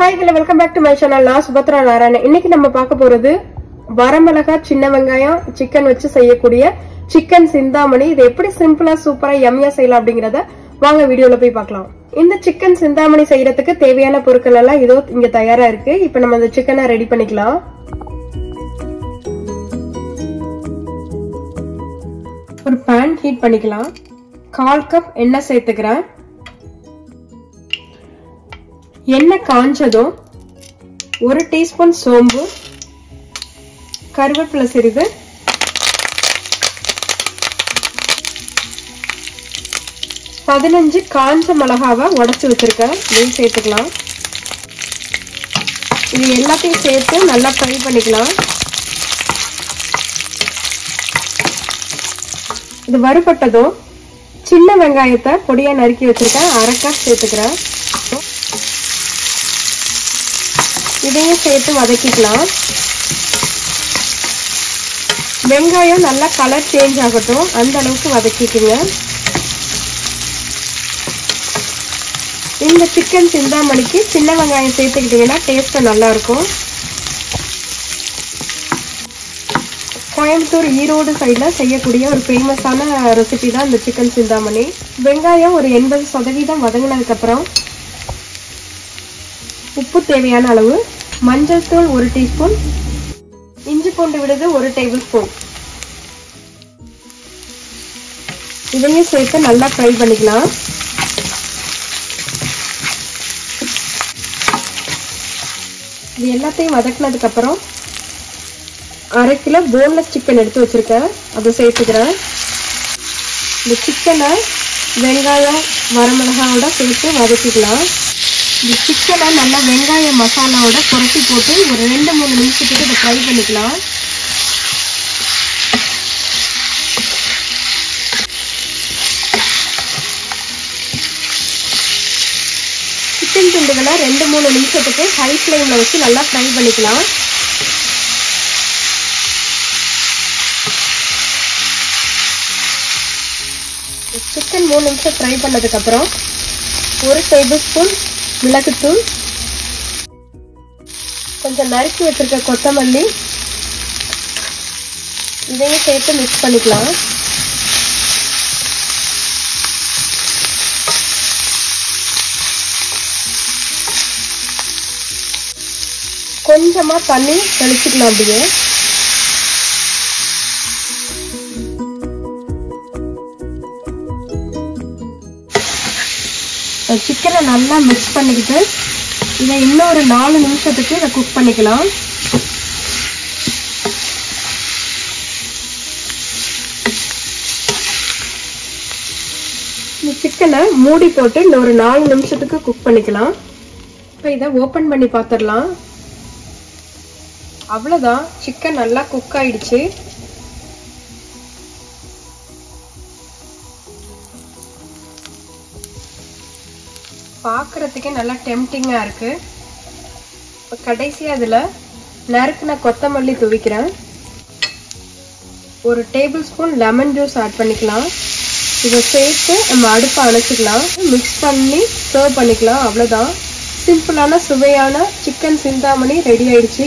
hi hello welcome back to my channel நான் சுபத்ரா நாராயணன் இன்னைக்கு நம்ம பார்க்க போறது வரமிளகா சின்ன வெங்காயம் சிக்கன் வச்சு செய்யக்கூடிய சிக்கன் சிந்தாமணி இது எப்படி சிம்பிளா சூப்பரா எம்மியா செய்யலாம் அப்படிங்கறத வாங்க வீடியோல போய் பார்க்கலாம் இந்த சிக்கன் சிந்தாமணி செய்யறதுக்கு தேவையான பொருட்கள் எல்லாம் இதோ இங்க தயாரா இருக்கு இப்போ நம்ம இந்த சிக்கனை ரெடி பண்ணிக்கலாம் ஒரு பேன் ஹீட் பண்ணிக்கலாம் கால் கப் எண்ணெய் சேர்த்துக்கிறேன் எண்ணெய் காஞ்சதும் ஒரு டீஸ்பூன் சோம்பு கருவேப்பிலை சிறிது பதினஞ்சு காஞ்ச மிளகாவை உடச்சி வச்சிருக்கேன் இதையும் சேர்த்துக்கலாம் இது எல்லாத்தையும் சேர்த்து நல்லா ஃப்ரை பண்ணிக்கலாம் இது வறுபட்டதும் சின்ன வெங்காயத்தை பொடியா நறுக்கி வச்சிருக்கேன் அரைக்கா சேர்த்துக்கிறேன் இதையும் சேர்த்து வதக்கிக்கலாம் வெங்காயம் நல்லா கலர் சேஞ்ச் ஆகட்டும் அந்த அளவுக்கு வதக்கிக்குங்க இந்த சிக்கன் சிந்தாமணிக்கு சின்ன வெங்காயம் சேர்த்துக்கிட்டீங்கன்னா டேஸ்ட் நல்லா இருக்கும் கோயம்புத்தூர் ஈரோடு சைடில் செய்யக்கூடிய ஒரு ஃபேமஸான ரெசிபி தான் இந்த சிக்கன் சிந்தாமணி வெங்காயம் ஒரு எண்பது சதவீதம் வதங்கினதுக்கப்புறம் உப்பு தேவையான அளவு மஞ்சள் தூள் ஒரு டீஸ்பூன் இஞ்சி பூண்டு விடுது ஒரு டேபிள் ஸ்பூன் இதையும் சேர்த்து நல்லா ஃப்ரை பண்ணிக்கலாம் இது எல்லாத்தையும் வதக்கினதுக்கு அப்புறம் அரை கிலோ போன்லெஸ் சிக்கன் எடுத்து வச்சிருக்கேன் அதை சேர்த்துக்கிறேன் இந்த சிக்கனை வெங்காயம் வரமிளகாவோட சேர்த்து வதக்கிக்கலாம் இந்த சிக்கனை நல்லா வெங்காய மசாலாவோட குறைச்சி போட்டு ஒரு ரெண்டு மூணு நிமிஷத்துக்கு இதை ஃப்ரை பண்ணிக்கலாம் சிக்கன் துண்டுகளை ரெண்டு மூணு நிமிஷத்துக்கு ஹை ஃப்ளேமில் வச்சு நல்லா ஃப்ரை பண்ணிக்கலாம் சிக்கன் மூணு நிமிஷம் ஃப்ரை பண்ணதுக்கப்புறம் ஒரு டேபிள் ஸ்பூன் மிளகுத்தூள் கொஞ்சம் நறுக்கி வச்சிருக்க கொத்தமல்லி இதையும் சேர்த்து மிக்ஸ் பண்ணிக்கலாம் கொஞ்சமா தண்ணி தெளிச்சுக்கலாம் அப்படியே சிக்கனை நல்லா மிக்ஸ் பண்ணிக்கிட்டு இதை இன்னும் ஒரு நாலு நிமிஷத்துக்கு இதை குக் பண்ணிக்கலாம் இந்த சிக்கனை மூடி போட்டு இன்னும் ஒரு நாலு நிமிஷத்துக்கு குக் பண்ணிக்கலாம் இப்போ இதை ஓப்பன் பண்ணி பார்த்துடலாம் அவ்வளோதான் சிக்கன் நல்லா குக் ஆயிடுச்சு பார்க்குறதுக்கே நல்லா டெம்டிங்காக இருக்கு இப்போ கடைசி அதில் நறுக்குன கொத்தமல்லி துவிக்கிறேன் ஒரு tablespoon lemon juice add பண்ணிக்கலாம் இதை சேர்த்து நம்ம அடுப்பை அணைச்சிக்கலாம் மிக்ஸ் பண்ணி சர்வ் பண்ணிக்கலாம் அவ்வளோதான் சிம்பிளான சுவையான சிக்கன் சிந்தாமணி ரெடி ஆயிடுச்சு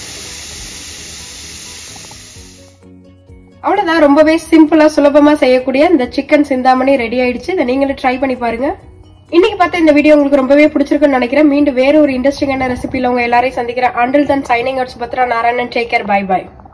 அவ்வளோதான் ரொம்பவே சிம்பிளாக சுலபமாக செய்யக்கூடிய இந்த சிக்கன் சிந்தாமணி ரெடி ஆயிடுச்சு இதை நீங்களும் ட்ரை பண்ணி பாருங்க இன்னைக்கு பார்த்த இந்த வீடியோ உங்களுக்கு ரொம்பவே பிடிச்சிருக்குன்னு நினைக்கிறேன் மீண்டும் வேற ஒரு இன்ட்ரெஸ்டிங்கான ரெசிபியில் உங்க எல்லாரையும் சந்திக்கிறேன் until then signing out Subhadra Narayanan take care bye by